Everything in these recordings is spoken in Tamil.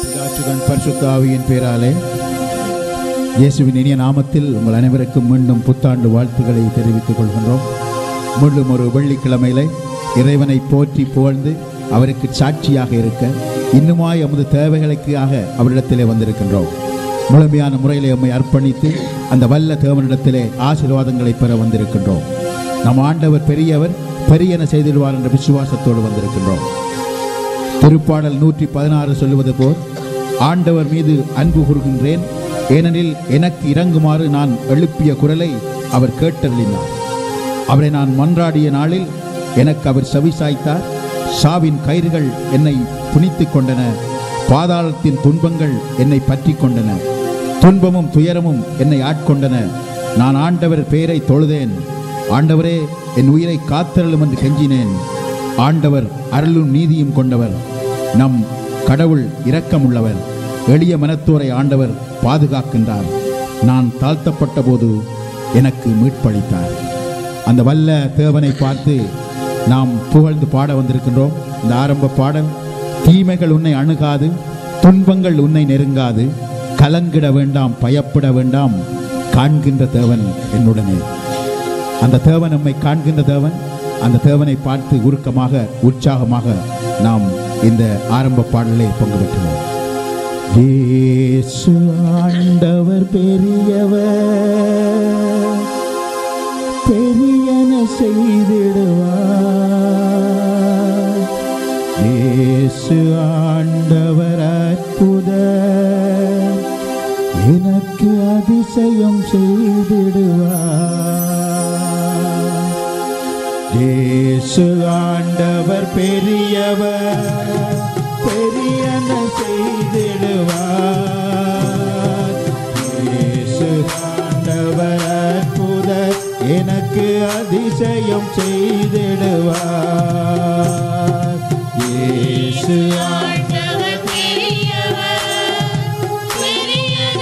பிதாசுதன் பரிசுத்த ஆவியின் பேராலே இயேசுவின் இனிய நாமத்தில் உங்கள் அனைவருக்கும் மீண்டும் புத்தாண்டு வாழ்த்துக்களை தெரிவித்துக் கொள்கின்றோம் மீண்டும் ஒரு வெள்ளிக்கிழமையிலே இறைவனை போற்றி புகழ்ந்து அவருக்கு சாட்சியாக இருக்க இன்னுமாய் எமது தேவைகளுக்காக அவரிடத்திலே வந்திருக்கின்றோம் முழுமையான முறையிலே நம்மை அர்ப்பணித்து அந்த வல்ல தேவனிடத்திலே ஆசீர்வாதங்களை பெற வந்திருக்கின்றோம் நம் ஆண்டவர் பெரியவர் பெரியன செய்திடுவார் என்ற விசுவாசத்தோடு வந்திருக்கின்றோம் திருப்பாடல் நூற்றி பதினாறு சொல்லுவது போல் ஆண்டவர் மீது அன்பு கூறுகின்றேன் ஏனெனில் எனக்கு இறங்குமாறு நான் எழுப்பிய குரலை அவர் கேட்டருளினார் அவரை நான் மன்றாடிய நாளில் எனக்கு அவர் செவிசாய்த்தார் சாவின் கயிறுகள் என்னை புனித்துக் கொண்டன பாதாளத்தின் துன்பங்கள் என்னை பற்றி கொண்டன துன்பமும் துயரமும் என்னை ஆட்கொண்டன நான் ஆண்டவர் பெயரை தொழுதேன் ஆண்டவரே என் உயிரை காத்தருளும் என்று கெஞ்சினேன் ஆண்டவர் அருளும் நீதியும் கொண்டவர் நம் கடவுள் இரக்கமுள்ளவர் எளிய மனத்தோரை ஆண்டவர் பாதுகாக்கின்றார் நான் தாழ்த்தப்பட்ட போது எனக்கு மீட்பளித்தார் அந்த வல்ல தேவனை பார்த்து நாம் புகழ்ந்து பாட வந்திருக்கின்றோம் இந்த ஆரம்ப பாடல் தீமைகள் உன்னை அணுகாது துன்பங்கள் உன்னை நெருங்காது கலங்கிட வேண்டாம் பயப்பட வேண்டாம் காண்கின்ற தேவன் என்னுடனே அந்த தேவன் நம்மை காண்கின்ற தேவன் அந்த தேவனை பார்த்து உருக்கமாக உற்சாகமாக நாம் இந்த ஆரம்ப பாடலை பங்கு பெற்றுவோம் இயேசு ஆண்டவர் பெரியவர் பெரியன செய்திடுவார் இயேசு ஆண்டவர் அற்புதர் எனக்கு அதிசயம் செய்திடுவார் இயேசு ஆண்டவர் பெரியவர் பெரியன செய்திடுவார் இயேசு ஆண்டவர் அற்புதர் எனக்கு அதிசயம் செய்திடுவார் இயேசு ஆண்டவர் பெரியவர் பெரியன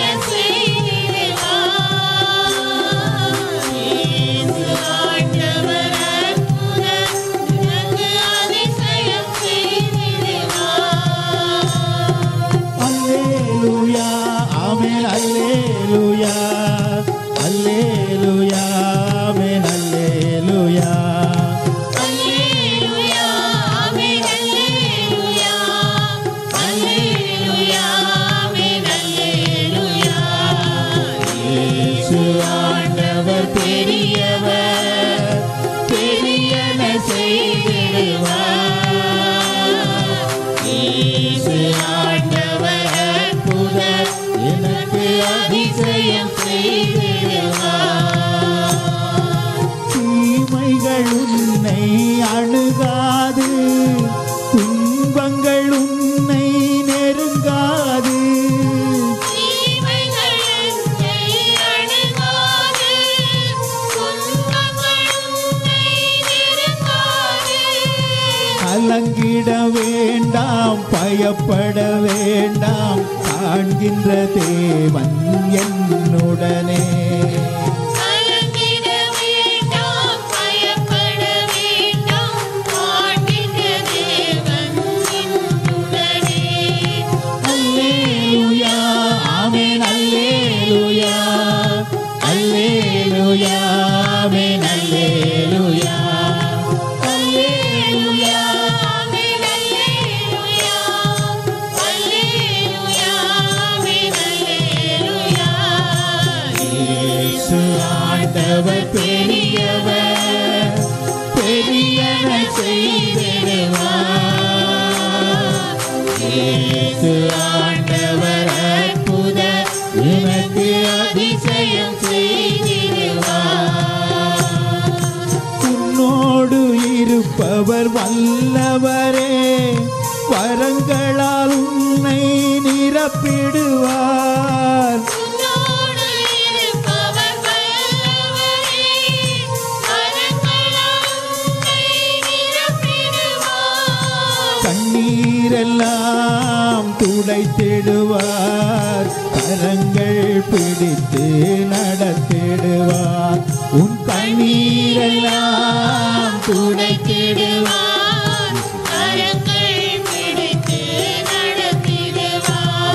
செய்திடுவார் இயேசு ஆண்டவர் அற்புதர் எனக்கு அதிசயம் செய்திடுவார் அல்லேலூயா ஆமென் அல்லேலூயா அல்லேலூயா ஆமென் அல்லேலூயா அல்லேலூயா ஆமென் அல்லேலூயா அல்லேலூயா ஆமென் அல்லேலூயா இயேசு ஆண்டவர் பெரியவர் பெரியன செய்திடுவார் இயேசு ஆண்டவர் அற்புதர் எனக்கு அதிசயம் செய்திடுவார் தீமைகள் உன்னை அணுகாது துன்பங்கள் உன்னை நெருங்காது தீமைகள் என்னை அணுகாது துன்பங்கள் உன்னை நெருங்காது கலங்கிட வேண்டாம் பயப்பட வேண்டாம் காண்கின்ற தேவன் என்னுடனே கலங்கிட வேண்டாம் பயப்பட வேண்டாம் காண்கின்ற தேவன் என்னுடனே அல்லேலூயா ஆமென் அல்லேலூயா அல்லேலூயா ஆமென் அல்லேலூயா அல்லேலூயா ஆமென் அல்லேலூயா அல்லேலூயா ஆமென் அல்லேலூயா இயேசு ஆண்டவர் பெரியவர் பெரியன செய்திடுவார் இயேசு ஆண்டவர் அற்புதர் எனக்கு அதிசயம் செய்திடுவார் உன்னோடு இருப்பவர் வல்லவரே வரங்களால் உன்னை நிரப்பிடுவார் உன்னோடு இருப்பவர் வல்லவரே கரங்களால் உன்னை நிரப்பிடுவார் கண்ணீரெல்லாம் துடைத்திடுவார் கரங்கள் பிடித்து நடத்திடுவார் உன் கண்ணீரெல்லாம் துடைத்திடுவார் கரங்கள் பிடித்து நடத்திடுவார்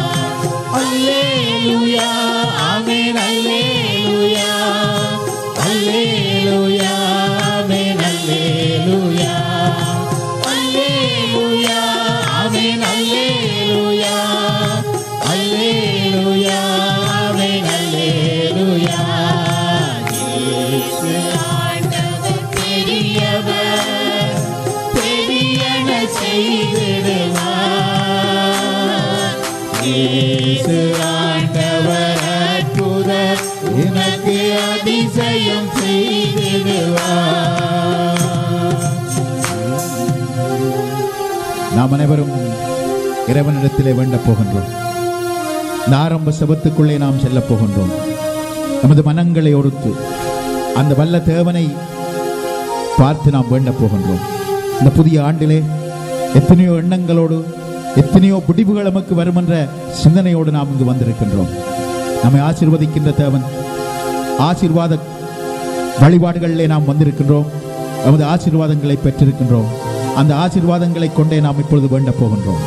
நாம் அனைவரும் இறைவனிடத்திலே வேண்டப் போகின்றோம் இந்த ஆரம்ப சபத்துக்குள்ளே நாம் செல்லப் போகின்றோம் நமது மனங்களை ஒருத்து அந்த வல்ல தேவனை பார்த்து நாம் வேண்டப் போகின்றோம் இந்த புதிய ஆண்டிலே எத்தனையோ எண்ணங்களோடு எத்தனையோ முடிவுகள் நமக்கு வரும் என்ற சிந்தனையோடு நாம் இங்கு வந்திருக்கின்றோம் நம்மை ஆசீர்வதிக்கின்ற தேவன் ஆசீர்வாத வழிபாடுகளிலே நாம் வந்திருக்கின்றோம் நமது ஆசீர்வாதங்களை பெற்றிருக்கின்றோம் அந்த ஆசீர்வாதங்களை கொண்டே நாம் இப்பொழுது வேண்டப் போகின்றோம்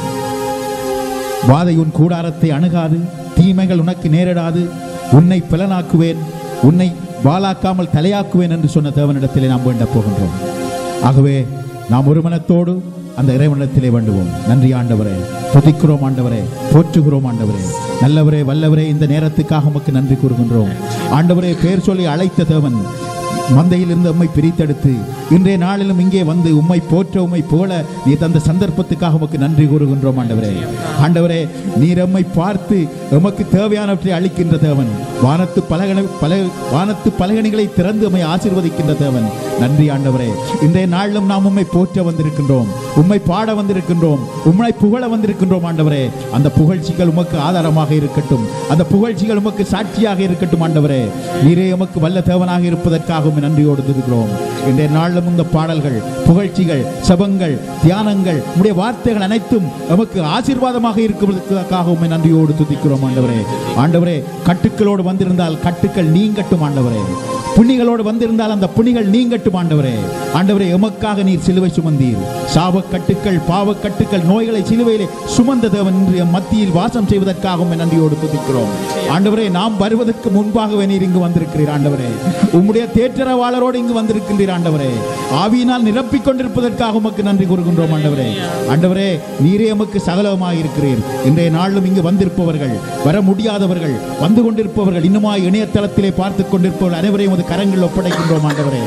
வாதை உன் கூடாரத்தை அணுகாது தீமைகள் உனக்கு நேரிடாது உன்னை பலனாக்குவேன் உன்னை வாளாக்காமல் தலையாக்குவேன் என்று சொன்ன தேவனிடத்திலே நாம் வேண்டப் போகின்றோம் ஆகவே நாம் ஒரு மனத்தோடு அந்த இறைவனிடத்திலே வேண்டுவோம் நன்றி ஆண்டவரே துதிக்கிறோம் ஆண்டவரே போற்றுகிறோம் ஆண்டவரே நல்லவரே வல்லவரே இந்த நேரத்துக்காக உமக்கு நன்றி கூறுகின்றோம் ஆண்டவரே பேர் சொல்லி அழைத்த தேவன் மந்தையில் இருந்து உம்மை பிரித்தெடுத்து இன்றைய நாளிலும் இங்கே வந்து உம்மை போற்ற உம்மை போல நீ தந்த சந்தர்ப்பத்துக்காக உமக்கு நன்றி கூறுகின்றோம் ஆண்டவரே ஆண்டவரே நீர் எம்மை பார்த்து எமக்கு தேவையானவற்றை அளிக்கின்ற தேவன் வானத்து பலகண பல வானத்து பலகணிகளை திறந்து உம்மை ஆசீர்வதிக்கின்ற தேவன் நன்றி ஆண்டவரே இன்றைய நாளிலும் நாம் உம்மை போற்ற வந்திருக்கின்றோம் உம்மை பாட வந்திருக்கின்றோம் உம்மை புகழ வந்திருக்கின்றோம் ஆண்டவரே அந்த புகழ்ச்சிகள் உமக்கு ஆதாரமாக இருக்கட்டும் அந்த புகழ்ச்சிகள் உமக்கு சாட்சியாக இருக்கட்டும் ஆண்டவரே நீரே உமக்கு வல்ல தேவனாக இருப்பதற்காக உம்மை நன்றியோடு துதிக்கிறோம் இன்றைய நாளிலும் இந்த பாடல்கள் புகழ்ச்சிகள் சபங்கள் தியானங்கள் உடைய வார்த்தைகள் அனைத்தும் நமக்கு ஆசீர்வாதமாக இருக்கிறதுக்காக உம்மை நன்றியோடு துதிக்கிறோம் ஆண்டவரே ஆண்டவரே கட்டுக்களோடு வந்திருந்தால் கட்டுக்கள் நீங்கட்டும் ஆண்டவரே புண்ணிகளோடு வந்திருந்தால் அந்த புண்ணிகள் நீங்கட்டும் ஆண்டவரே ஆண்டவரே எமக்காக நீர் சிலுவை சுமந்தீர் சாபக்கட்டுக்கள் பாவக்கட்டுக்கள் நோய்களை சிலுவையிலே சுமந்த தேவன் இன்று எம் மத்தியில் வாசம் செய்வதற்காக உம்மை நன்றியோடு துதிக்கிறோம் ஆண்டவரே நாம் வருவதற்கு முன்பாகவே நீர் இங்கு வந்திருக்கிறீர் ஆண்டவரே உம்முடைய தேற்றரவாளரோடு இங்கு வந்திருக்கின்றீர் ஆண்டவரே ஆவியினால் நிரப்பிக் கொண்டிருப்பதற்காக உமக்கு நன்றி கூறுகின்றோம் ஆண்டவரே ஆண்டவரே நீரே எமக்கு சகலமாக இருக்கிறீர் இன்றைய நாளிலும் இங்கு வந்திருப்பவர்கள் வர முடியாதவர்கள் வந்து கொண்டிருப்பவர்கள் இன்னுமாய் இணையதளத்திலே பார்த்துக் கொண்டிருப்பவர்கள் அனைவரையும் உமது கரங்களில் ஒப்படைக்கின்றோம் ஆண்டவரே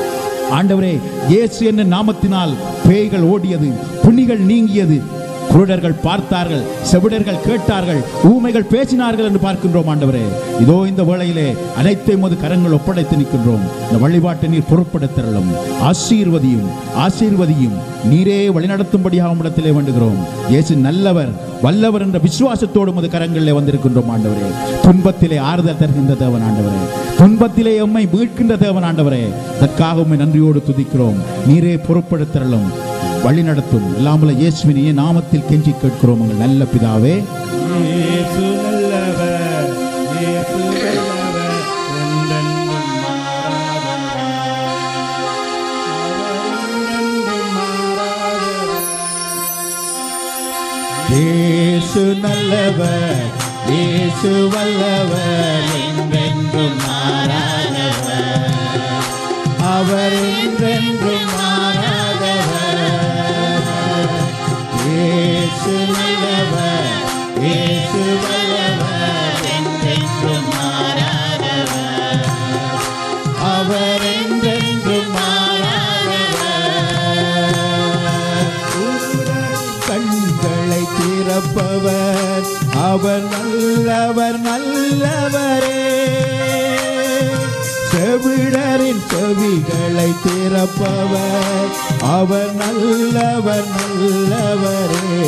ஆண்டவரே இயேசு என்ன நாமத்தினால் பேய்கள் ஓடியது புண்ணிகள் நீங்கியது குருடர்கள் பார்த்தார்கள் செவிடர்கள் கேட்டார்கள் ஊமைகள் பேசினார்கள் என்று பார்க்கின்றோம் ஆண்டவரே இதோ இந்த வேளையிலே அனைத்தையும் உமது கரங்கள் ஒப்படைத்து நிற்கின்றோம் இந்த வழிபாட்டை நீர் பொருட்படுத்தலும் ஆசீர்வதியும் ஆசீர்வதியும் நீரே வழிநடத்தும்படியாக உம்மிடத்திலே வேண்டுகிறோம் இயேசு நல்லவர் வல்லவர் என்ற விசுவாசத்தோடு உமது கரங்களிலே வந்திருக்கின்றோம் ஆண்டவரே துன்பத்திலே ஆறுதல் தருகின்ற தேவன் ஆண்டவரே துன்பத்திலே எம்மை மீட்கின்ற தேவன் ஆண்டவரே அதற்காக உம்மை நன்றியோடு துதிக்கிறோம் நீரே பொறுப்படுத்தலும் வழி நடத்தும் எல்லாமல இயேசுவின் இனிய நாமத்தில் கெஞ்சி கேட்கிறோம் உங்கள் நல்ல பிதாவே இயேசு நல்லவர் இயேசு நல்லவர் என்றென்றும் மாறாதவர் அவர் என்றென்றும் மாறாதவர் இயேசு நல்லவர் இயேசு வல்லவர் என்றென்றும் மாறாதவர் அவர் என்றென்றும் மாறாதவர் இயேசு நல்லவர் இயேசு வல்லவர் என்றென்றும் மாறாதவர் அவர் என்றென்றும் மாறாதவர் கண்களை திறப்பவர் அவர் நல்லவர் நல்லவரே செவிடரின் செவிகளை திறப்பவர் அவர் நல்லவர் நல்லவரே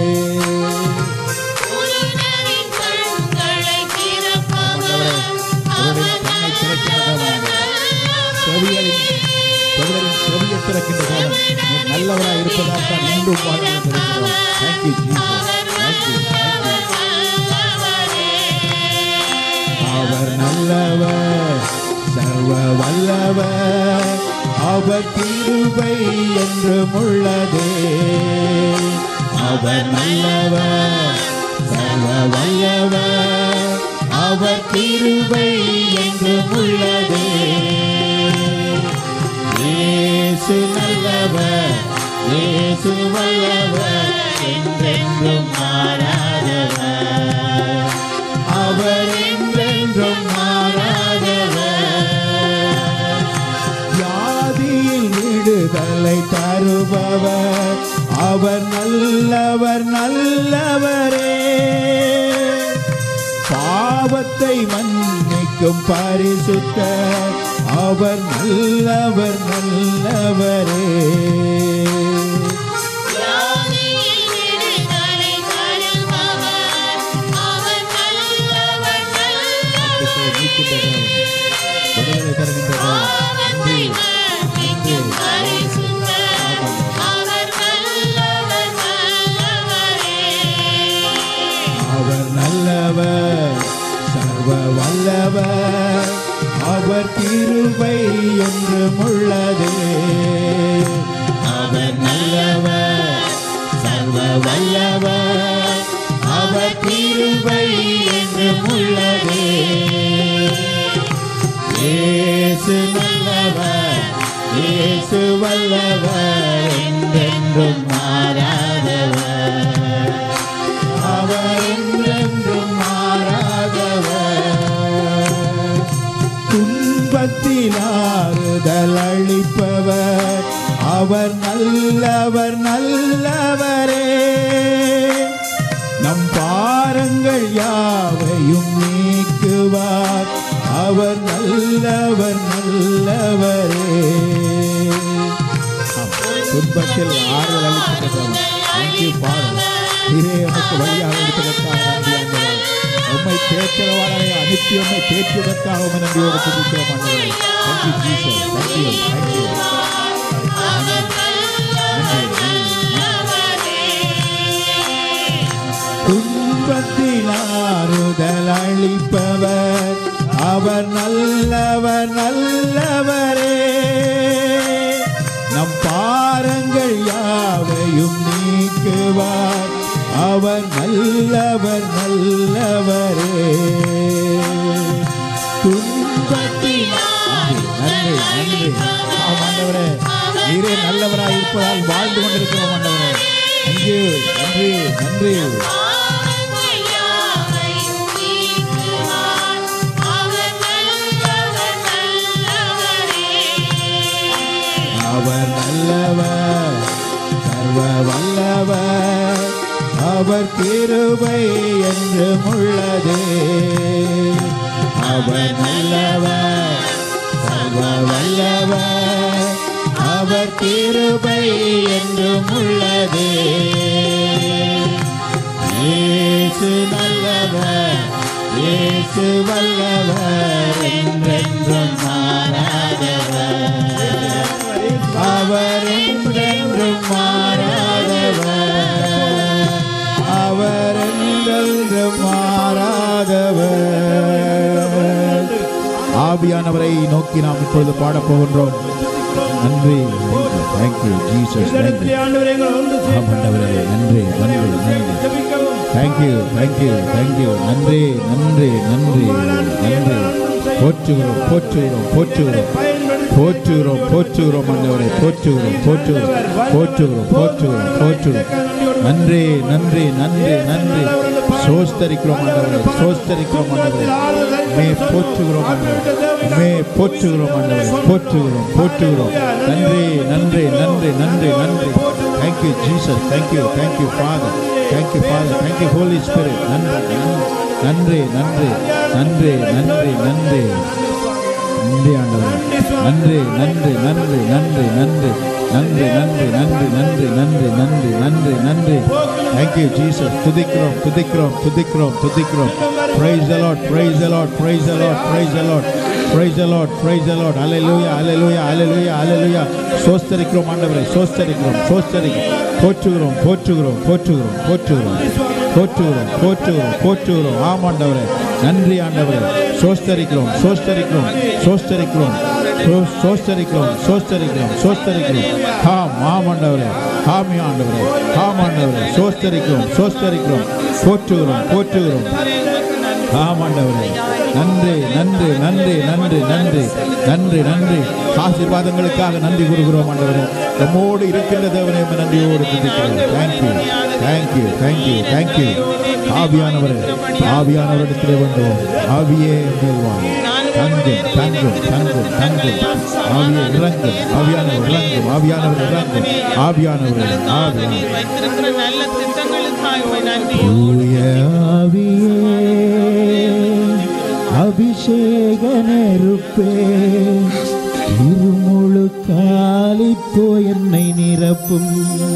உலகின் கண்களை திறப்பவர் அவர் நல்லவர் செவிகளின் செவிடரின் செவியை திறக்கின்ற தேவன் நீர் நல்லவராய் இருப்பதால் தான் இன்றும் வாழ்ந்து கொண்டிருக்கிறோம் தேங்க்யூ ஜீசஸ் தேங்க்யூ அவர் நல்லவர் சர்வ வல்லவர் அவர் கிருபை என்றும் உள்ளதே அவர் நல்லவர் சர்வ வல்லவர் அவர் கிருபை என்றும் உள்ளதே இயேசு நல்லவர் இயேசு வல்லவர் என்றென்றும் மாறாதவர் அவர் என்றென்றும் மாறாதவர் வியாதியில் விடுதலை தருபவர் அவர் நல்லவர் நல்லவரே பாவத்தை மன்னிக்கும் பரிசுத்தர் அவர் நல்லவர் நல்லவரே வியாதியில் ரட்சிக்கின்ற தேவன் விடுதலை தருகின்ற தேவன் நன்றி மன்னிக்கும் பரிசுத்தர். அவர் நல்லவர், நல்லவரே. அவர் நல்லவர் சர்வ வல்லவர் அவர் கிருபை என்றும் உள்ளதே அவர் நல்லவர் சர்வ வல்லவர் அவர் கிருபை என்றும் உள்ளதே இயேசு நல்லவர் இயேசு வல்லவர் என்றென்றும் மாறாதவர் அவர் என்றென்றும் மாறாதவர் துன்பத்தில் ஆறுதல் அளிப்பவர் அவர் நல்லவர் நல்லவரே நம் பாரங்கள் யாவையும் நீக்குவார் அவர் நல்லவர் நல்லவரே ஆம், துன்பத்தில் ஆறுதல் அளிக்கின்றவர் தேங்க்யூ ஃபாதர் இதே நமக்கு வழியாக எடுப்பதற்காக நன்றி ஆண்டவரே உம்மை தேற்றவாளரை அனுப்பி உம்மை தேற்றுவதற்காக உம்மை நன்றியோடு துதிக்கிறோம் ஆண்டவரே தேங்க்யூ ஜீசஸ் தேங்க்யூ தேங்க்யூ அவர் நல்லவர், நல்லவரே. துன்பத்தில் ஆறுதல் அளிப்பவர் அவர் நல்லவர் நல்லவரே நம் பாரங்கள் யாவையும் நீக்குவார் அவர் நல்லவர் நல்லவரே துன்பத்தில் நன்றி நன்றி ஆம் ஆண்டவரே நீரே நல்லவராய் இருப்பதால் வாழ்ந்து கொண்டிருக்கிறோம் ஆண்டவரே நன்றி நன்றி நன்றி பாவங்கள் யாவையும் நீக்குவார். அவர் நல்லவர், நல்லவரே. அவர் நல்லவர் சர்வ வல்லவர் அவர் கிருபை என்றும் உள்ளதே அவர் நல்லவர் சர்வ வல்லவர் அவர் கிருபை என்றும் உள்ளதே இயேசு நல்லவர் இயேசு வல்லவர் என்றென்றும் மாறாதவர் அவர் என்றென்றும் மாறாதவர் அவர் என்றென்றும் மாறாதவர் ஆவியானவரை நோக்கி நாம் இப்பொழுது பாடப் போகின்றோம் நன்றி தேங்க்யூ ஜீசஸ் இந்த நன்றி இடத்திலே ஆண்டவரே எங்களை ஒன்று ஆமாண்டவரே நன்றி நன்றி நன்றி ஜெபிக்கவும் தேங்க்யூ தேங்க்யூ தேங்க்யூ நன்றி நன்றி நன்றி நன்றி போற்றுகிறோம் போற்றுகிறோம் போற்றுகிறோம் பயன்படுத்தி போற்றுகிறோம் போற்றுகிறோம் ஆண்டவரை போற்றுகிறோம் போற்றுகிறோம் போற்றுகிறோம் போற்றுகிறோம் போற்றுகிறோம் நன்றி நன்றி நன்றி நன்றி சோஸ்தரிக்கிறோம் ஆண்டவரை சோஸ்தரிக்கிறோம் ஆண்டவரை மே போற்றுகிறோம் ஆண்டவரை மே போற்றுகிறோம் ஆண்டவரை போற்றுகிறோம் போற்றுகிறோம் நன்றி நன்றி நன்றி நன்றி நன்றி thank you Jesus thank you thank you father thank you father thank you holy spirit நன்றி நன்றி நன்றி நன்றி நன்றி நன்றி நன்றி ஆண்டவரே நன்றி நன்றி நன்றி நன்றி நன்றி நன்றி நன்றி நன்றி நன்றி நன்றி நன்றி நன்றி நன்றி தேங்க்யூ ஜீசஸ் துதிக்கிறோம் துதிக்கிறோம் துதிக்கிறோம் துதிக்கிறோம் praise the lord praise the lord praise the lord praise the lord praise the lord praise the lord hallelujah hallelujah hallelujah hallelujah சோஸ்தரிக்கிறோம் ஆண்டவரை சோஸ்தரிக்கிறோம் சோஸ்தரிக்கிறோம் போற்றுகிறோம் போற்றுகிறோம் போற்றுகிறோம் போற்றுகிறோம் போற்றுகிறோம் போற்றுகிறோம் போற்றுகிறோம் ஆமாண்டவரே நன்றி ஆண்டவரே சோஸ்தரிக்கிறோம் சோஸ்தரிக்கிறோம் சோஸ்தரிக்கிறோம் சோ- சோஸ்தரிக்கிறோம் சோஸ்தரிக்கிறோம் சோஸ்தரிக்கிறோம் ஹாம் ஆமாண்டவரே ஹாமி ஆண்டவரே ஹாம் ஆண்டவரே சோஸ்தரிக்கிறோம் சோஸ்தரிக்கிறோம் போற்றுகிறோம் போற்றுகிறோம் ஆமாண்டவரே நன்றி நன்றி நன்றி நன்றி நன்றி நன்றி நன்றி ஆசீர்வாதங்களுக்காக நன்றி கூறுகிறோம் ஆண்டவரே நம்மோடு இருக்கின்ற தேவனே உம்மை நன்றியோடு துதிக்கிறோம் தேங்க்யூ தேங்க்யூ தேங்க்யூ தேங்க்யூ ஆவியானவரே ஆவியானவரிடத்திலே வேண்டுவோம் ஆவியே மேல்வாய் தங்கும் தங்கும் தங்கும் தங்கும் ஆவியே இறங்கும் ஆவியானவர் இறங்கும் ஆவியானவர் இறங்கும் ஆவியானவர் ஆவியானவர் வைத்திருக்கிற நல்ல திட்டங்களுக்காக உம்மை நன்றி தூய ஆவியே அபிஷேக நெருப்பே இருமுழு காலிப்போ என்னை நிரப்பும்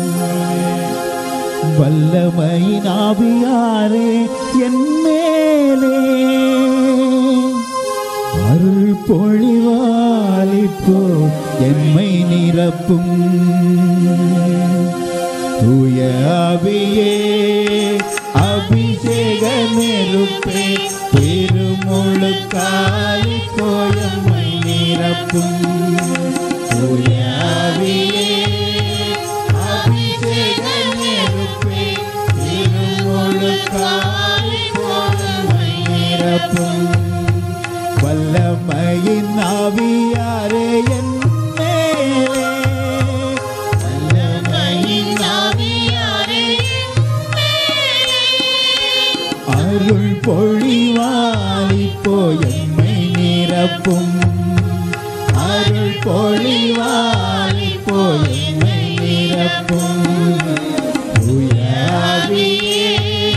வல்லமையின் ஆவியாரே என் மேலே பொழிவாலிப்போ எம்மை நிரப்பும் தூய ஆவியே அபிஷேக நெருப்பே திருமுழுக்காலிப்போ எம்மை நிரப்பும் தூய ஆவியே அபிஷேக நெருப்பே திருமுழுக்காலிப்போ எம்மை நிரப்பும் வல்லமையின் ஆவியாரே என் மேலே வல்லமையின் அருள் பொழிவாலிப்போ எம்மை நிரப்பும் அருள் பொழிவாலிப்போ எம்மை நிரப்பும் தூய ஆவியே,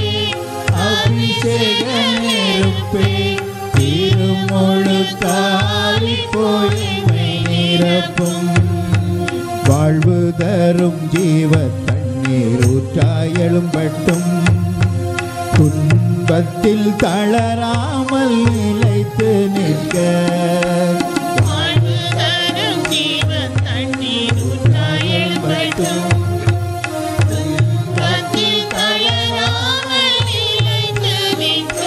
அபிஷேக நெருப்பே திருமுழு காலிப்போ எம்மை நிரப்பும் வாழ்வு தரும் ஜீவ தண்ணீர் ஊற்றாய் எழும்பட்டும் துன்பத்தில் தளராமல் நிலைத்து நிற்க வாழ்வு தரும் ஜீவ தண்ணீர் ஊற்றாய் எழும்பட்டும். துன்பத்தில் தளராமல் நிலைத்து நிற்க.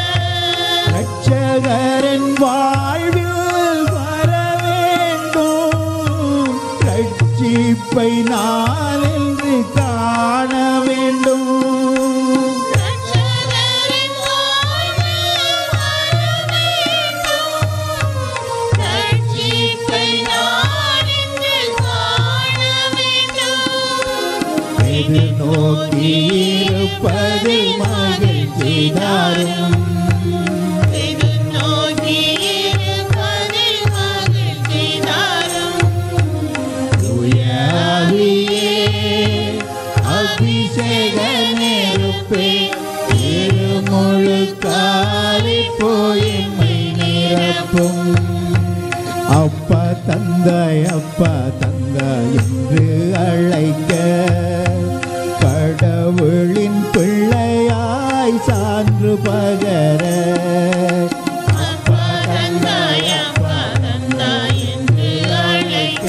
ரட்சகரன் வாழ்வில் வர வேண்டும் ரட்சிப்பை நாளென்று காண வேண்டும் ரட்சகரின் வாழ்வில் வர வேண்டும். ரட்சிப்பை நாடென்று காண வேண்டும். எது நோக்கி இருப்பது மகிழ்ச்சி தாரும் இது நோக்கி இருப்பதில் மகிழ்ச்சி தாரும். தூயாவியே, அபிஷேக நெருப்பே திருமுழு காலி போய்மை நிரப்பும் அப்பா தந்தாய் அப்பா தந்தாய் என்று அழைக்க கடவுளின் பிள்ளையாய் சான்று பகர அப்பா தந்தாய் அப்பா தந்தாய் என்று அழைக்க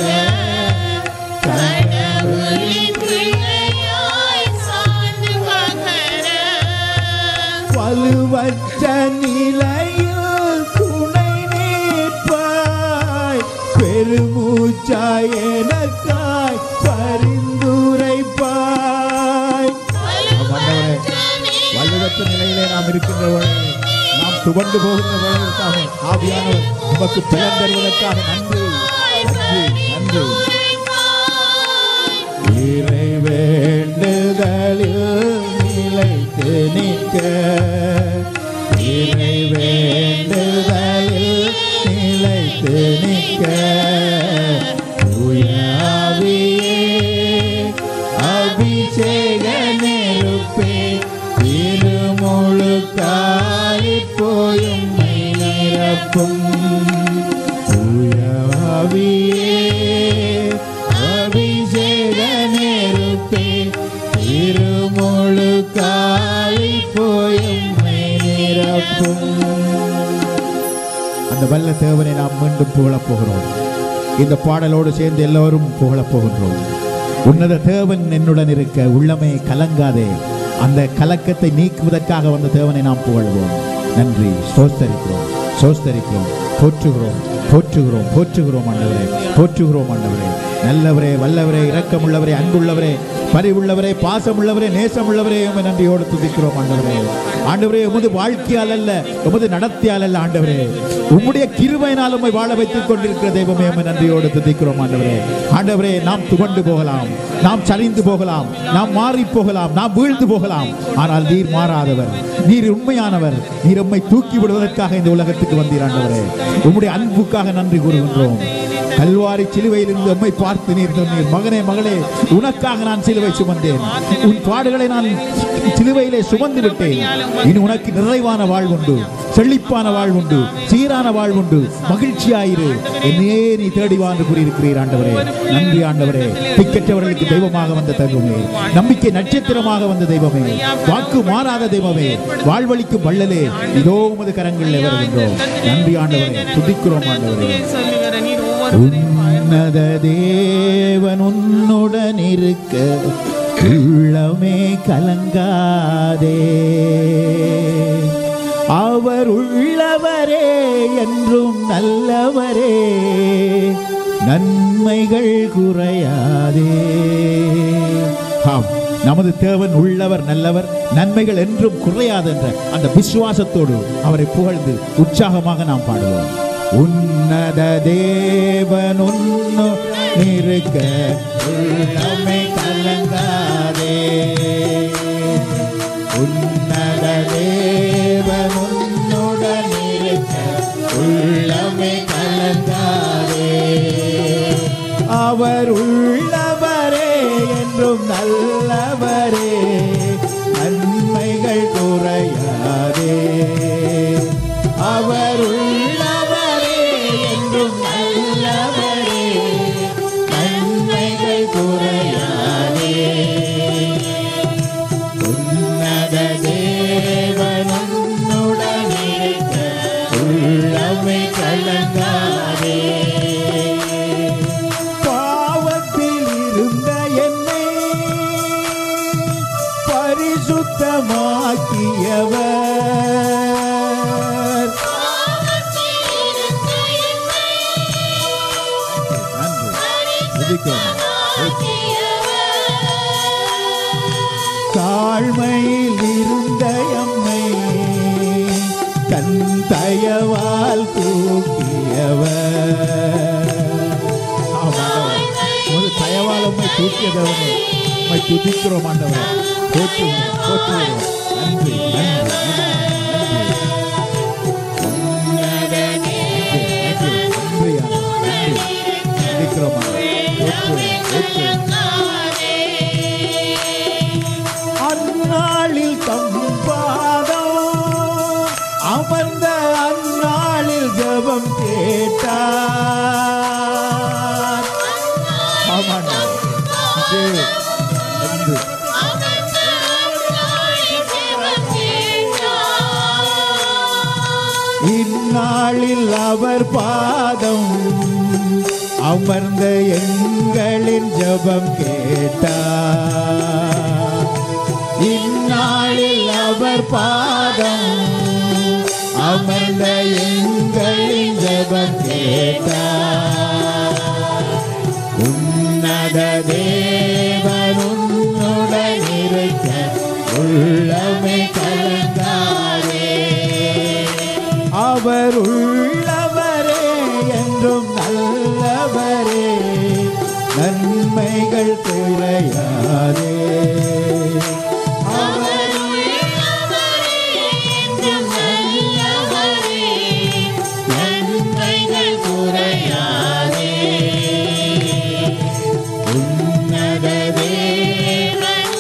கடவுளின் பிள்ளையாய் சார்ந்து பகர வலுவற்ற நிலையில் துணை நிற்பாய் பெருமூச்சாய் எனக்காய் பரிந்துரைப்பாய் வலுவற்ற நிலையிலே நாம் இருக்கின்ற வேளையில் நாம் துவண்டு போகின்ற வேளையிற்காக ஆவியானவர் உமக்கு பலன் தருவதற்காக நன்றி நன்றி நன்றி இறை வேண்டுதலில் நிலைத்து நிற்க இறை வேண்டுதலில் நிலைத்து நிற்க தூயாவியே அபிஷேக நெருப்பே திருமுழு காலி போயும் நிரப்பும் தூயாவியே அபிஷேக நெருப்பே திருமுழு காலி போயும் நிரப்பும் அந்த வல்ல தேவனை நாம் மீண்டும் புகழப் போகிறோம் இந்த பாடலோடு சேர்ந்து எல்லோரும் புகழப் போகின்றோம் உன்னத தேவன் என்னுடன் இருக்க உள்ளமே கலங்காதே அந்த கலக்கத்தை நீக்குவதற்காக வந்த தேவனை நாம் புகழ்வோம் நன்றி சோஸ்தரிக்கிறோம் சோஸ்தரிக்கிறோம் போற்றுகிறோம் போற்றுகிறோம் போற்றுகிறோம் ஆண்டவரே போற்றுகிறோம் ஆண்டவரே நல்லவரே வல்லவரே இரக்கமுள்ளவரே அன்புள்ளவரே பரிவுள்ளவரே பாசமுள்ளவரே நேசமுள்ளவரே உம்மை நன்றியோடு துதிக்கிறோம் ஆண்டவரே ஆண்டவரே உமது வாழ்க்கையால் அல்ல உமது நடத்தியால் அல்ல ஆண்டவரே உம்முடைய கிருபையினால் உம்மை வாழ வைத்துக் கொண்டிருக்கிற தெய்வமே உம்மை நன்றியோடு துதிக்கிறோம் ஆண்டவரே ஆண்டவரே நாம் துவண்டு போகலாம் நாம் சரிந்து போகலாம் நாம் மாறி போகலாம் நாம் வீழ்ந்து போகலாம் ஆனால் நீர் மாறாதவர் நீர் உண்மையானவர் நீர் உம்மை தூக்கி விடுவதற்காக இந்த உலகத்துக்கு வந்தீர் ஆண்டவரே உம்முடைய அன்புக்காக நன்றி கூறுகின்றோம் கல்வாரி சிலுவையில் இருந்து உம்மை பார்த்து நீர் சொன்னீர் மகனே மகளே உனக்காக நான் சிலுவை சிலுவை சுமந்தேன் உன் பாடுகளை நான் சிலுவையிலே சுமந்து விட்டேன் இனி உனக்கு நிறைவான வாழ்வுண்டு செழிப்பான வாழ்வுண்டு சீரான வாழ்வுண்டு மகிழ்ச்சியாயிரு என்னையே நீ தேடி வா என்று கூறியிருக்கிறீர் ஆண்டவரே நன்றி ஆண்டவரே திக்கற்றவர்களுக்கு தெய்வமாக வந்த தெய்வமே நம்பிக்கை நட்சத்திரமாக வந்த தெய்வமே வாக்கு மாறாத தெய்வமே வாழ்வழிக்கும் வள்ளலே இதோ உமது கரங்களில் வருகின்றோம் நன்றி ஆண்டவரே துதிக்கிறோம் ஆண்டவரே சொல்லி வர நீர் ஒவ்வொருவரையும் உன்னத தேவன் உன்னுடன் இருக்க உள்ளமே கலங்காதே அவர் உள்ளவரே என்றும் நல்லவரே நன்மைகள் குறையாதே ஆம் நமது தேவன் உள்ளவர் நல்லவர் நன்மைகள் என்றும் குறையாதென்ற அந்த விசுவாசத்தோடு அவரை புகழ்ந்து உற்சாகமாக நாம் பாடுவோம் உன்னத தேவன் உன்னு இருக்க உள்ளமே கலங்காதே உன்னத தேவன் உன்னுடன் இருக்க உள்ளமே கலங்காதே அவர் உள்ளவரே என்றும் நல்லவரே நன்மைகள் குறையாதே அவர் உள்ளவரே என்றும் நல்லவரே நன்மைகள் குறையாதே உன்னத தேவன் உன்னுடன் இருக்க உள்ளமை கலங்காதே பாவத்தில் இருந்த என்னை பரிசுத்தமாக்கியவர் நன்றி துதிக்கிறோம். தாழ்மையில் இருந்த எம்மை தன் தயவால் தூக்கியவர் ஆமாண்டவர் ஒரு தயவால் உம்மை தூக்கியதவனே உம்மை துதிக்கிறோம் ஆண்டவரே போற்று போற்றுகிறோம் நன்றி நன்றி நன்றி நன்றி நன்றி ஆண்டவரே. நன்றி துதிக்கிறோம் ஆண்டவரே. போற்றுகிறோம் போற்றுகிறோம் அந்நாளில் தம்பாதம் அமர்ந்த அந்நாளில் ஜெபம் கேட்டார் ஆமாண்டா இது நன்றி இந்நாளில் அவர் பாதம் அமர்ந்த எங்களின் ஜெபம் கேட்டார் இந்நாளில் அவர் பாதம் அமர்ந்த எங்களின் ஜெபம் கேட்டார் உன்னத தேவன் உன்னுடன் இருக்க உள்ளமே கலங்காரே அவர் உள்ளவரே என்றும் நல்லவரே நன்மைகள் குறையாதே அவர் நன்மைகள் குறையாதே உன்னத தேவன்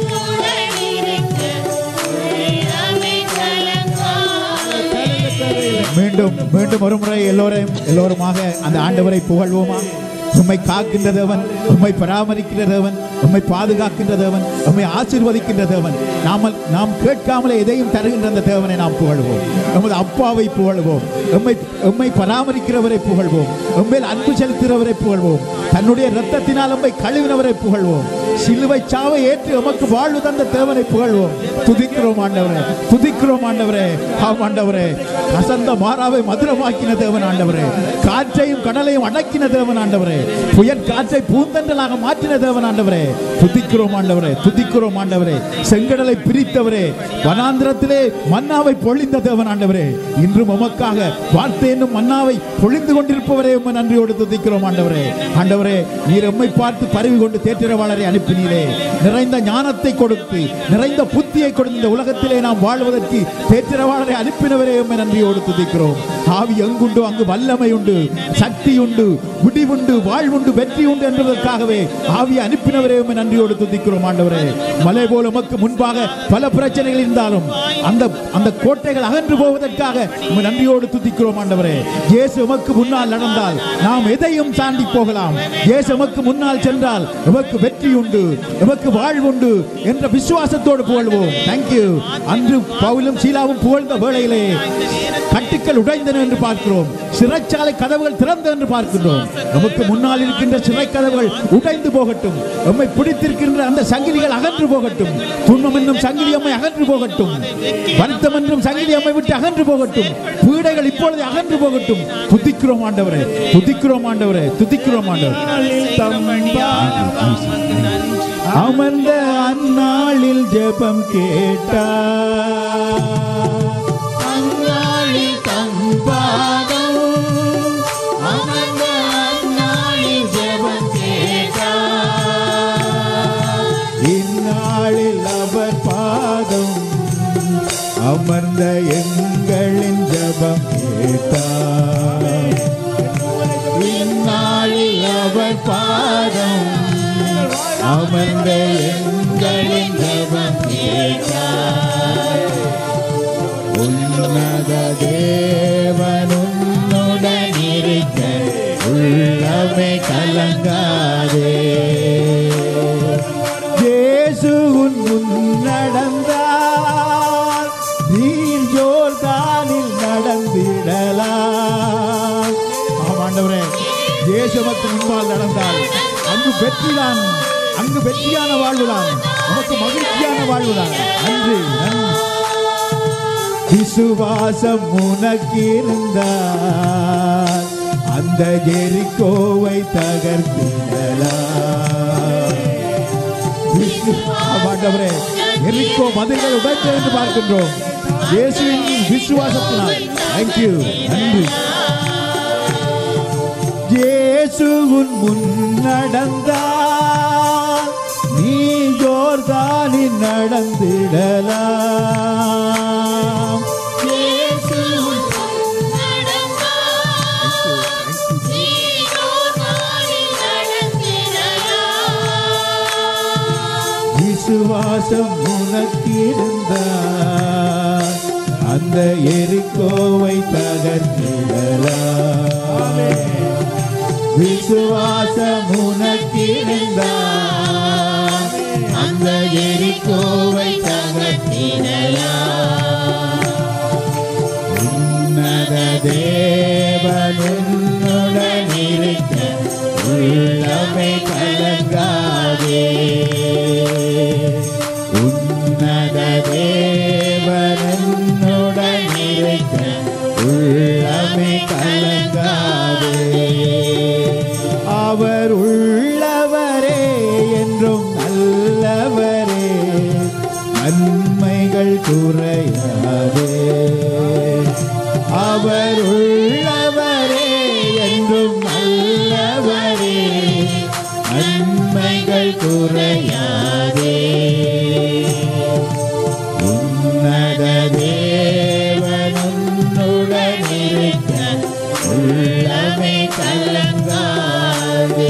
மீண்டும் மீண்டும் ஒரு முறை எல்லோரையும் எல்லோருமாக அந்த ஆண்டவரை புகழ்வோமா உம்மை காக்கின்ற தேவன் உம்மை பராமரிக்கின்ற தேவன் உம்மை பாதுகாக்கின்ற தேவன் உம்மை ஆசீர்வதிக்கின்ற தேவன் நாமல் நாம் கேட்காமலே எதையும் தருகின்ற அந்த தேவனை நாம் புகழ்வோம் நமது அப்பாவை புகழ்வோம் எம்மை எம்மை பராமரிக்கிறவரை புகழ்வோம் எம்மேல் அன்பு செலுத்துகிறவரை புகழ்வோம் தன்னுடைய இரத்தத்தினால் எம்மை கழுவினவரை புகழ்வோம் சிலுவை சாவை ஏற்று எமக்கு வாழ்வு தந்த தேவனை புகழ்வோம் துதிக்கிறோம் ஆண்டவரே துதிக்கிறோம் ஆண்டவரே ஆம் ஆண்டவரே கசந்த மாறாவை மதுரமாக்கின தேவன் ஆண்டவரே காற்றையும் கடலையும் அடக்கின தேவன் ஆண்டவரே புயல் காற்றை பூந்தண்டலாக மாற்றின தேவன் ஆண்டவரே துதிக்கிறோம் ஆண்டவரே துதிக்கிறோம் ஆண்டவரே செங்கடலை பிரித்தவரே வனாந்திரத்திலே மன்னாவை பொழிந்த தேவன் ஆண்டவரே இன்றும் உமக்காக வார்த்தை என்னும் மன்னாவை பொழிந்து கொண்டிருப்பவரே உம்மை நன்றியோடு துதிக்கிறோம் ஆண்டவரே ஆண்டவரே நீர் எம்மை பார்த்து பரவி கொண்டு தேற்றிரவாளரை அனுப்பினீரே நிறைந்த ஞானத்தை கொடுத்து நிறைந்த புத்தியை கொடுத்து இந்த உலகத்திலே நாம் வாழ்வதற்கு தேற்றிரவாளரை அனுப்பினவரே உம்மை நன்றியோடு துதிக்கிறோம் ஆவி எங்குண்டோ அங்கு வல்லமை உண்டு சக்தி உண்டு முடிவுண்டு வாழ்வுண்டு வெற்றி உண்டு என்பதற்காகவே ஆவியை அனுப்பினவரே உம்மை நன்றியோடு துதிக்கிறோம் ஆண்டவரே மலை போல உமக்கு முன்பாக பல பிரச்சனைகள் இருந்தாலும் அந்த அந்த கோட்டைகள் அகன்று போவதற்காக உம்மை நன்றியோடு துதிக்கிறோம் ஆண்டவரே இயேசு உமக்கு முன்னால் நடந்தால் நாம் எதையும் தாண்டி போகலாம் இயேசு உமக்கு முன்னால் சென்றால் உமக்கு வெற்றி உண்டு உமக்கு வாழ்வுண்டு என்ற விசுவாசத்தோடு புகழ்வோம் தேங்க்யூ அன்று பவுலும் சீலாவும் புகழ்ந்த வேளையிலே கட்டுக்கள் உடைந்தன என்று பார்க்கிறோம் சிறைச்சாலை கதவுகள் திறந்தன என்று பார்க்கிறோம் நமக்கு முன்னால் இருக்கின்ற சிறை கதவுகள் உடைந்து போகட்டும் நம்மை பிடித்திருக்கின்ற அந்த சங்கிலிகள் அகன்று போகட்டும் துன்பம் என்னும் சங்கிலி அம்மை அகன்று போகட்டும் வருத்தம் என்றும் சங்கிலி அம்மை விட்டு அகன்று போகட்டும் பீடைகள் இப்பொழுது அகன்று போகட்டும் துதிக்கிறோம் ஆண்டவரே துதிக்கிறோம் ஆண்டவரே துதிக்கிறோம் ஆண்டவரே அமர்ந்த அந்நாளில் ஜெபம் கேட்டார் அந்நாளில் தம்பாதம் அமர்ந்த அந்நாளில் ஜெபம் கேட்டார் இந்நாளில் அவர் பாதம் அமர்ந்த எங்களின் ஜெபம் கேட்டார் இந்நாளில் அவர் பாதம் அமர்ந்த எங்களின் ஜெபம் கேட்டார் உன்னத தேவனுடன் இருக்க உள்ளமே கலங்காதே இயேசு உன் முன் நடந்தார் நீர் ஜோர்தானில் நடந்திடலாம் ஆமாம் ஆண்டவரே இயேசு உமக்கு முன்பால் நடந்தால் அங்கு வெற்றிதான் அங்கு வெற்றியான வாழ்வுதான் உமக்கு மகிழ்ச்சியான வாழ்வுதான் நன்றி நன்றி விசுவாசம் உனக்கிருந்தால் அந்த ஜெரிக்கோவை தகர்த்திடலாம் விசு- ஆமாண்டவரே எரிக்கோ மதில்கள் உடைத்து என்று பார்க்கின்றோம் இயேசுவின் விசுவாசத்தினால் தேங்க்யூ நன்றி இயேசுவின் முன் நடந்தால் நீ ஜோர்தானில் நடந்திடலாம் இயேசு நடந்தார் நீரோ நாளில் நடந்திடலாம் விசுவாசம் உனக்கிருந்தால் அந்த எரிக்கோவை தகர்த்திடலாம் விசுவாசம் உனக்கிருந்தால் அந்த எரிக்கோவை தகர்த்திடலாம் உன்னத தேவனுடன் இருக்க உள்ளமே கலங்காதே உன்னத தேவனுடன் இருக்க உள்ளமே கலங்காதே அவர் உள்ளவரே என்றும் நல்லவரே நன்மைகள் குறையாதே அவர் உள்ளவரே என்றும் நல்லவரே நன்மைகள் குறையாதே உன்னத தேவனுடன் இருக்க உள்ளமே கலங்காதே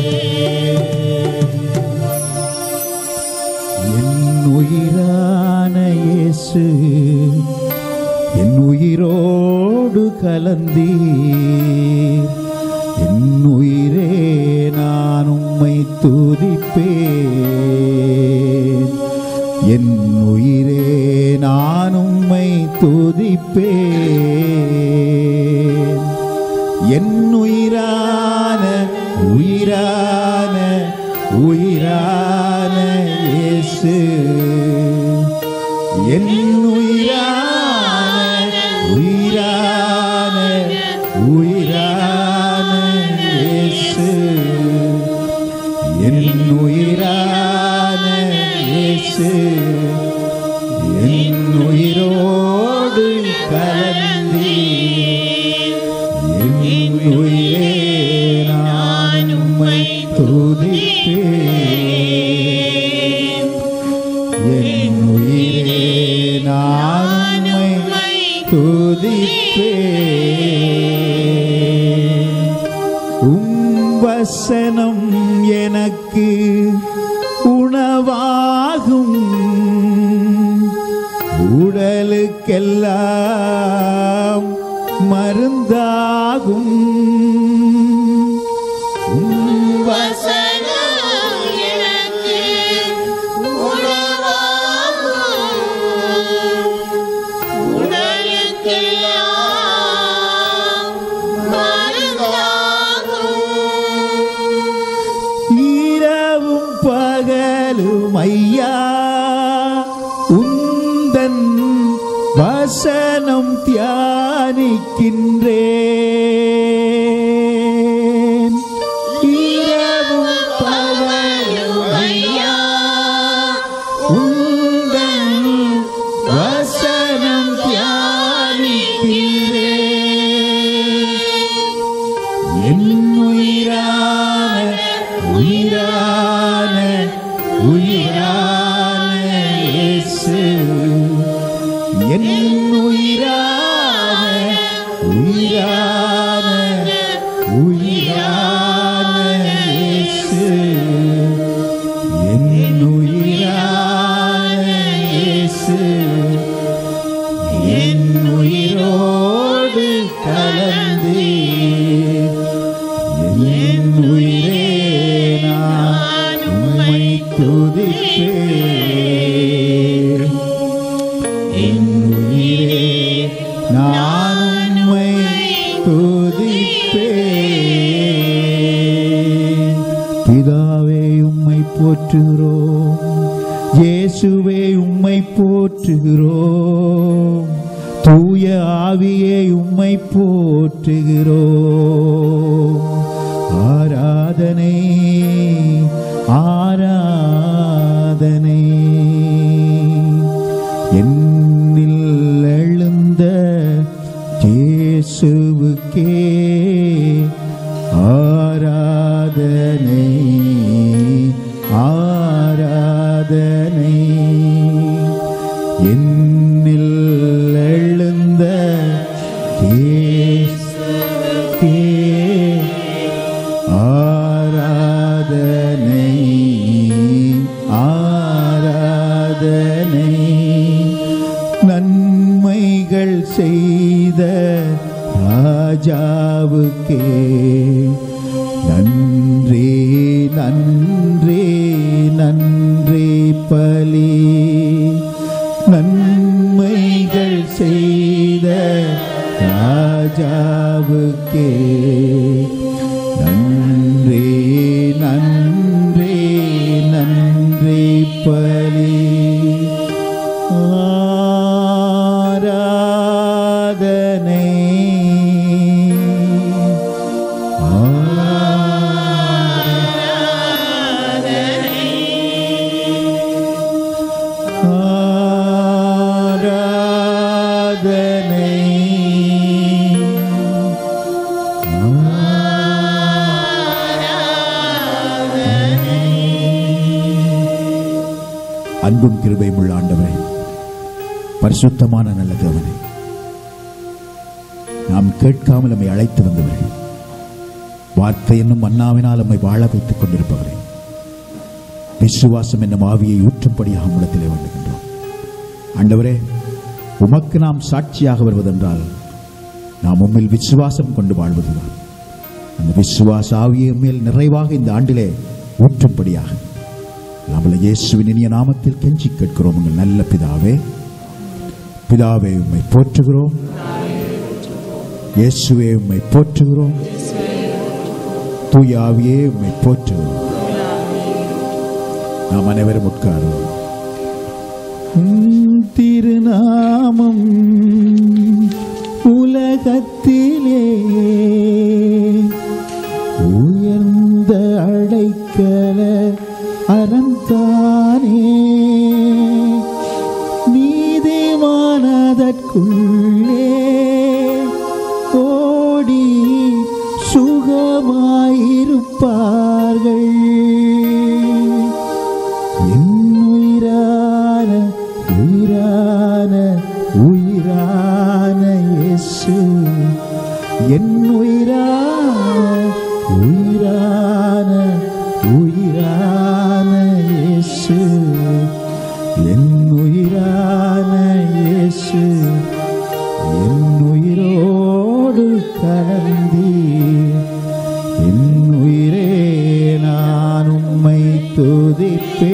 என் உயிரான இயேசு என் உயிரோடு கலந்தீர் என் உயிரே நான் உம்மை துதிப்பேன் என் உயிரே நான் உம்மை துதிப்பேன் என் உயிரான உயிரான உயிரான இயேசு என் உயிரான உயிரான உயிரான இயேசு என் உயிரான இயேசு என் உயிரோடு கலந்தீ என் உயிரே நான் உம்மை துதிப்பேன் என் உயிரே நான் உம்மை துதிப்பேன் உம் வசனம் எனக்கு உணவாகும் உடலுக்கெல்லாம் மருந்தாகும் உம் வசனம் எனக்கு உணவாகும். உடலுக்கெல்லாம் மருந்தாகும். இரவும் பகலும் ஐயா உந்தன் வசனம் தியானிக்கின்றேன் இரவும் பகலும் ஐயா உந்தன் வசனம் தியானிக்கின்றேன் என் உயிரான உயிரான உயிரான இயேசு என் உயிரான உயிரான உயிரான இயேசு என் உயிரான இயேசு என் உயிரோடு கலந்து என் உயிரே நான் உம்மை துதிப்பேன் என் உயிரே நான் உம்மை துதிப்பேன் பிதாவே உம்மை போற்றுகிறோம் இயேசுவே உம்மை போற்றுகிறோம் தூய ஆவியே உம்மை போற்றுகிறோம் ஆராதனை ஆராதனை என்னில் எழுந்த இயேசுவுக்கே ஆராதனை ஆராதனை என்னில் எழுந்த இயேசுவுக்கே ஆராதனை ஆராதனை நன்மைகள் செய்த ராஜாவுக்கே நன்றி நன்றி நன்றி பலி நன்மைகள் செய்த ராஜாவுக்கே நன்றி நன்றி நன்றி பலி ஆராதனை ஆராதனை அன்பும் கிருபையும் உள்ள ஆண்டவரே பரிசுத்தமான நல்ல தேவனே நாம் கேட்காமல் நம்மை அழைத்து வந்தவரே வார்த்தை என்னும் மன்னாவினால் நம்மை வாழ வைத்துக் கொண்டிருப்பவரே விசுவாசம் என்னும் ஆவியை ஊற்றும்படியாக உடத்திலே வேண்டுகின்றோம் ஆண்டவரே உமக்கு நாம் சாட்சியாக வருவதென்றால் நாம் உம்மில் விசுவாசம் கொண்டு வாழ்வதுதான் அந்த விசுவாச ஆவியை மேல் நிறைவாக இந்த ஆண்டிலே ஊற்றும்படியாக நம்மள இயேசுவின் இனிய நாமத்தில் கெஞ்சி கேட்கிறோம் உங்கள் நல்ல பிதாவே பிதாவே உம்மை போற்றுகிறோம் இயேசுவே உம்மை போற்றுகிறோம் தூய ஆவியே உம்மை போற்றுகிறோம் நாம் அனைவரும் உட்காருவோம் உம் திருநாமம் உலகத்திலே உயர்ந்த அடைக்கல அறந்தானே நீதிமானதற்குள்ளே ஓடி சுகமாயிருப்பார்கள் என் உயிரான உயிரான உயிரான இயேசு என் உயிரான உயிரான இயேசு என் உயிரோடு கலந்தி என் உயிரே நான் உம்மை துதிப்பே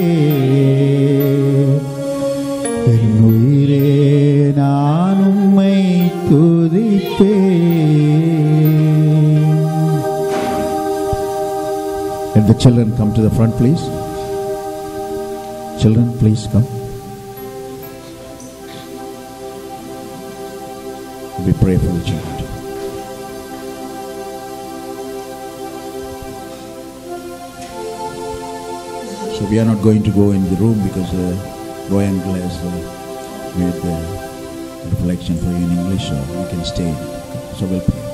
என் உயிரே நான் உம்மை துதிப்பே Let the children come to the front, please. Children, please come. We pray for the children. So we are not going to go in the room because uh, Goyan Glass uh, made the reflection for you in English, so you can stay. So we'll pray.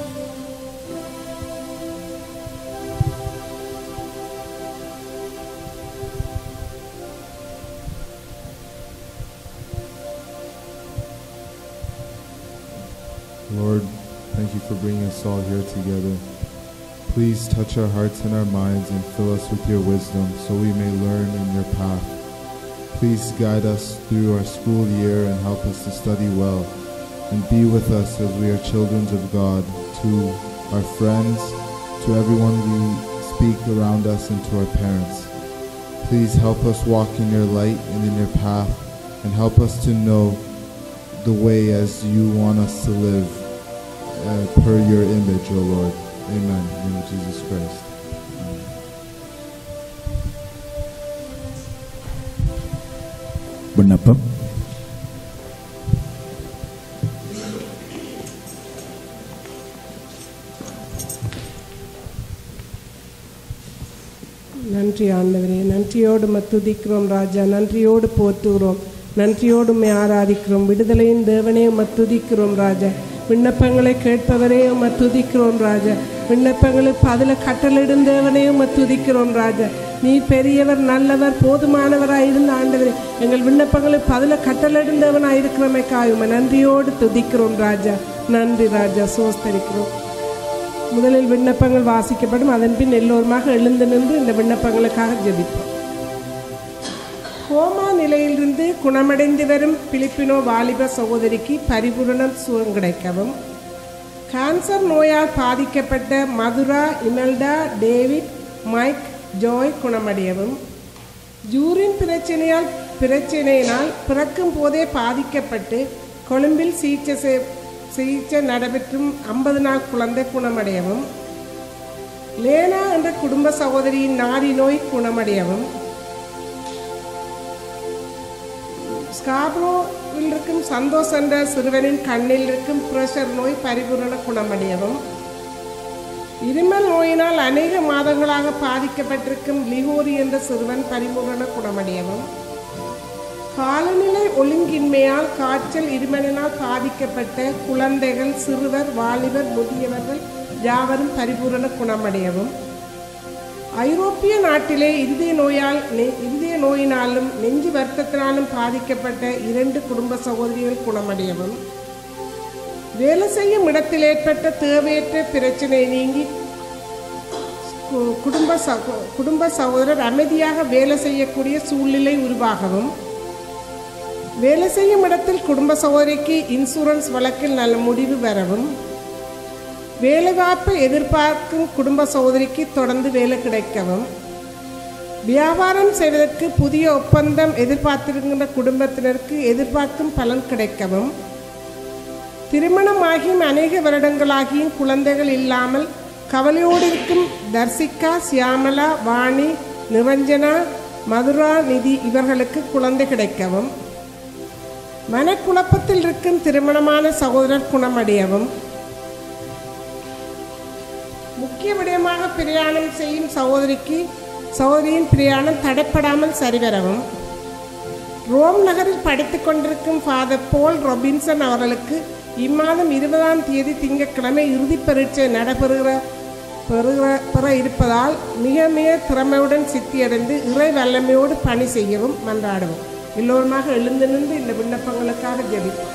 Lord, thank you for bringing us all here together. Please touch our hearts and our minds and fill us with your wisdom so we may learn in your path. Please guide us through our school year and help us to study well. And be with us as we are children of God, to our friends, to everyone we speak around us, and to our parents. Please help us walk in your light and in your path, and help us to know the way as you want us to live uh, per your image, O Lord. Amen. In the name of Jesus Christ. விண்ணப்பம் நன்றி ஆண்டவரே நன்றியோடு உம்மை துதிக்கிறோம் ராஜா நன்றியோடு போற்றுகிறோம் நன்றியோடு உம்மை ஆராதிக்கிறோம் விடுதலையின் தேவனே உம்மை துதிக்கிறோம் ராஜா விண்ணப்பங்களை கேட்பவரே உம்மை துதிக்கிறோம் ராஜா விண்ணப்பங்களுக்கு பதில கட்டளிடும் தேவனே உம்மை துதிக்கிறோம் ராஜா நீ பெரியவர் நல்லவர் போதுமானவராய் இருந்த ஆண்டவரே எங்கள் விண்ணப்பங்களுக்கு பதில கட்டளிடும் தேவனாய் இருக்கிறமைக்காய் உம்மை நன்றியோடு துதிக்கிறோம் ராஜா நன்றி ராஜா சோஸ்தரிக்கிறோம் முதலில் விண்ணப்பங்கள் வாசிக்கப்படும் அதன் பின் எல்லோருமாக எழுந்து நின்று இந்த விண்ணப்பங்களுக்காக ஜெபிப்போம் கோமா நிலையிலிருந்து குணமடைந்து வரும் பிலிப்பினோ வாலிப சகோதரிக்கு பரிபூரணம் சுகம் கிடைக்கவும் கேன்சர் நோயால் பாதிக்கப்பட்ட Madhura Imelda David Mike Joy குணமடையவும் யூரின் பிரச்சனையால் பிரச்சனையினால் பிறக்கும் போதே பாதிக்கப்பட்டு கொழும்பில் சிகிச்சை செய்- சிகிச்சை நடைபெற்றும் ஐம்பது நாள் குழந்தை குணமடையவும் லேனா என்ற குடும்ப சகோதரியின் நாடி நோய் குணமடையவும் ஸ்காப்ரோவில் இருக்கும் சந்தோஷ் என்ற சிறுவனின் கண்ணில் இருக்கும் பிரஷர் நோய் பரிபூரண குணமடையவும் இருமல் நோயினால் அநேக மாதங்களாக பாதிக்கப்பட்டிருக்கும் லிஹோரி என்ற சிறுவன் பரிபூரண குணமடையவும் காலநிலை ஒழுங்கின்மையால் காய்ச்சல் இருமலினால் பாதிக்கப்பட்ட குழந்தைகள் சிறுவர் வாலிபர் முதியவர்கள் யாவரும் பரிபூரண குணமடையவும் ஐரோப்பிய நாட்டிலே இந்திய நோயால் நெ- இந்திய நோயினாலும் நெஞ்சு வருத்தத்தினாலும் பாதிக்கப்பட்ட இரண்டு குடும்ப சகோதரிகள் குணமடையவும் வேலை செய்யும் இடத்தில் ஏற்பட்ட தேவையற்ற பிரச்சனை நீங்கி கு- குடும்ப சகோ குடும்ப சகோதரர் அமைதியாக வேலை செய்யக்கூடிய சூழ்நிலை உருவாகவும் வேலை செய்யும் இடத்தில் குடும்ப சகோதரிக்கு இன்சூரன்ஸ் வழக்கில் நல்ல முடிவு பெறவும் வேலைவாய்ப்பை எதிர்பார்க்கும் குடும்ப சகோதரிக்கு தொடர்ந்து வேலை கிடைக்கவும் வியாபாரம் செய்வதற்கு புதிய ஒப்பந்தம் எதிர்பார்த்திருக்கின்ற குடும்பத்தினருக்கு எதிர்பார்க்கும் பலன் கிடைக்கவும் திருமணமாகியும் அநேக வருடங்களாகியும் குழந்தைகள் இல்லாமல் கவலையோடு இருக்கும் தர்சிகா சியாமலா வாணி நிரஞ்சனா மதுரா நிதி இவர்களுக்கு குழந்தை கிடைக்கவும் மனக்குழப்பத்தில் இருக்கும் திருமணமான சகோதரர் குணமடையவும் முக்கிய விடயமாக பிரயாணம் செய்யும் சகோதரிக்கு சகோதரியின் பிரயாணம் தடைப்படாமல் சரிவரவும் ரோம் நகரில் படித்துக் கொண்டிருக்கும் ஃபாதர் போல் ரொபின்சன் அவர்களுக்கு இம்மாதம் இருபதாம் தேதி திங்கட்கிழமை இறுதிப் பரீட்சை நடைபெறுகிற பெறுகிற பெற இருப்பதால் மிக மிக திறமையுடன் சித்தியடைந்து இறை வல்லமையோடு பணி செய்யவும் மன்றாடவும் எல்லோருமாக எழுந்து நின்று இந்த விண்ணப்பங்களுக்காக ஜெபிப்போம்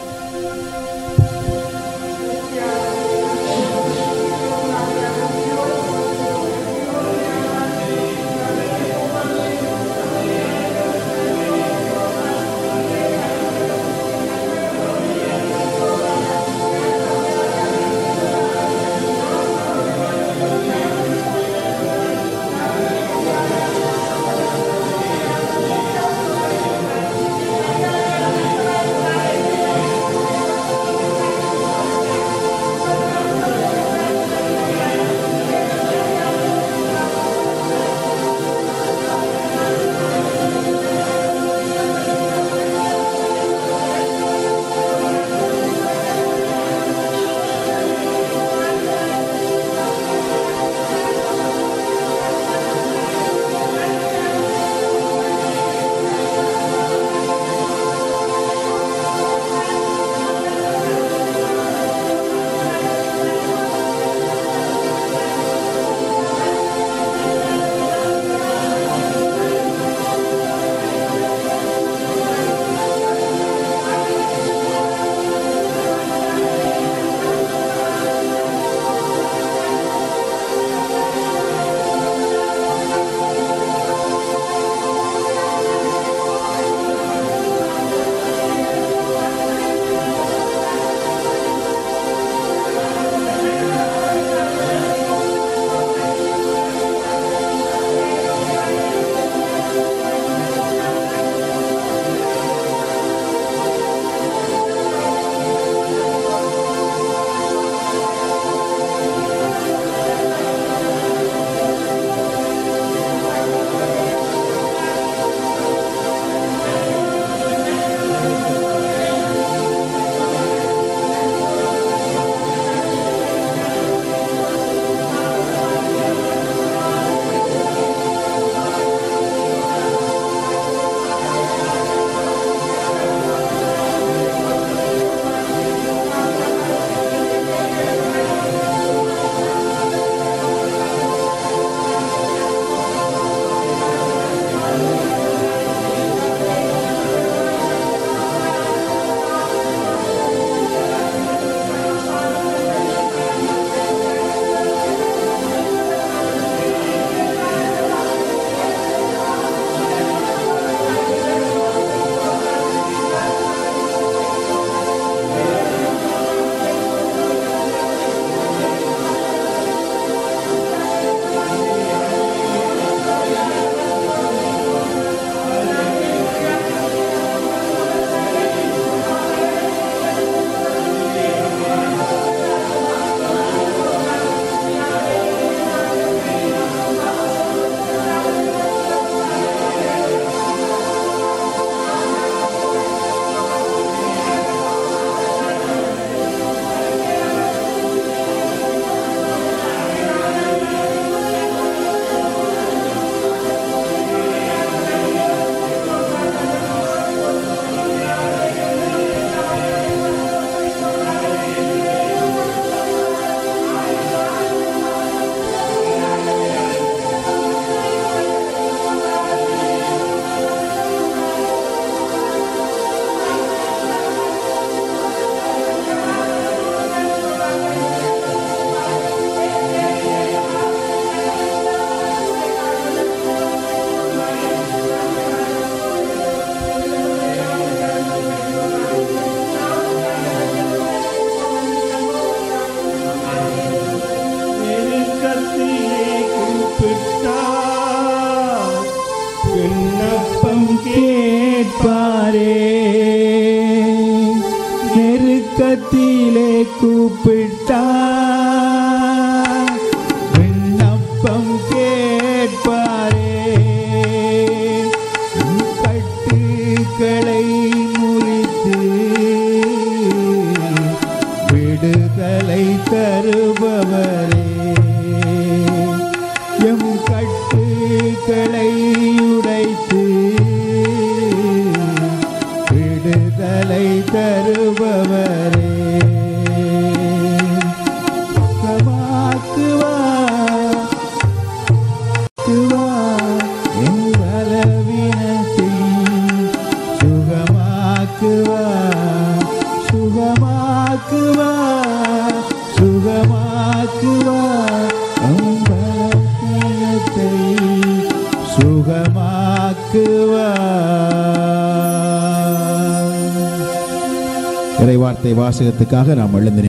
நெருக்கத்திலே கூப்பிட்டார் விண்ணப்பம் கேட்பாரே உன் கட்டுக்களை முறித்து விடுதலை தருபவரே எம் கட்டுக்களை உடைத்து விடுதலை தருபவரே சுகமாக்குவார் சுகமாக்குவார் என் பலவீனத்தை சுகமாக்குவார் சுகமாக்குவார் சுகமாக்குவார் என் பலவீனத்தை சுகமாக்குவார் இறைவார்த்தை வாசகத்துக்காக நாம் எழுந்து